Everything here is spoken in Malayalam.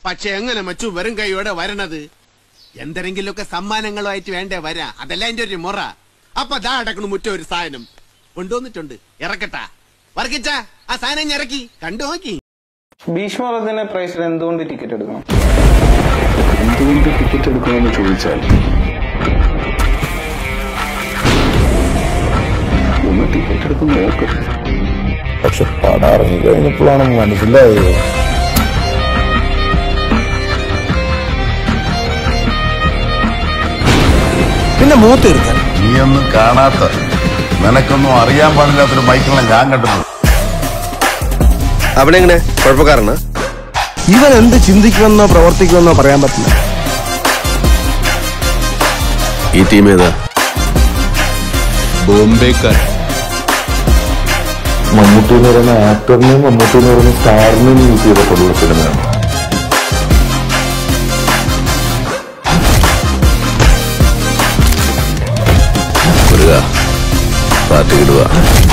പക്ഷെ എങ്ങനെ മച്ചു വെറും കൈയോടെ വരണത് എന്തെങ്കിലുമൊക്കെ സമ്മാനങ്ങളുമായിട്ട് വേണ്ടേ വരാ അതല്ല എന്റെ ഒരു മുറ അപ്പൊ ദാ അടക്കണു മുറ്റ ഒരു സാധനം കൊണ്ടുവന്നിട്ടുണ്ട് ഇറക്കട്ടാ വർക്കിച്ച ആ സാധനം ഞാൻ ഇറക്കി കണ്ടു നോക്കി ഭീഷ്മറത്തിന്റെ പ്രൈസിൽ എന്തുകൊണ്ട് ടിക്കറ്റ് എടുക്കണം എന്തുകൊണ്ട് ടിക്കറ്റ് എടുക്കണമെന്ന് ചോദിച്ചാൽ ഒന്ന് ടിക്കറ്റ് എടുത്ത് നോക്ക് പക്ഷെ പടം ഇറങ്ങി കഴിഞ്ഞപ്പോഴാണ് മനസ്സിലായത് പിന്നെ മൂത്ത് തീർക്കാൻ നീയൊന്നും കാണാത്ത നിനക്കൊന്നും അറിയാൻ പാടില്ലാത്തൊരു ബൈക്കിലാണ് ഞാൻ കണ്ടത് അവനെങ്ങനെ കുഴപ്പക്കാരനാ ഇവൻ എന്ത് ചിന്തിക്കുമെന്നോ പ്രവർത്തിക്കുമെന്നോ പറയാൻ പറ്റില്ല ഈ ടീം ഏതാ ബോംബെക്കാർ മമ്മൂട്ടി എന്ന് പറയുന്ന ആക്ടറിനെയും മമ്മൂട്ടി എന്ന് പറയുന്ന സ്റ്റാറിനെയും യൂസ് ചെയ്തിട്ടുള്ള സിനിമയാണ് പാർട്ടി ഇടുക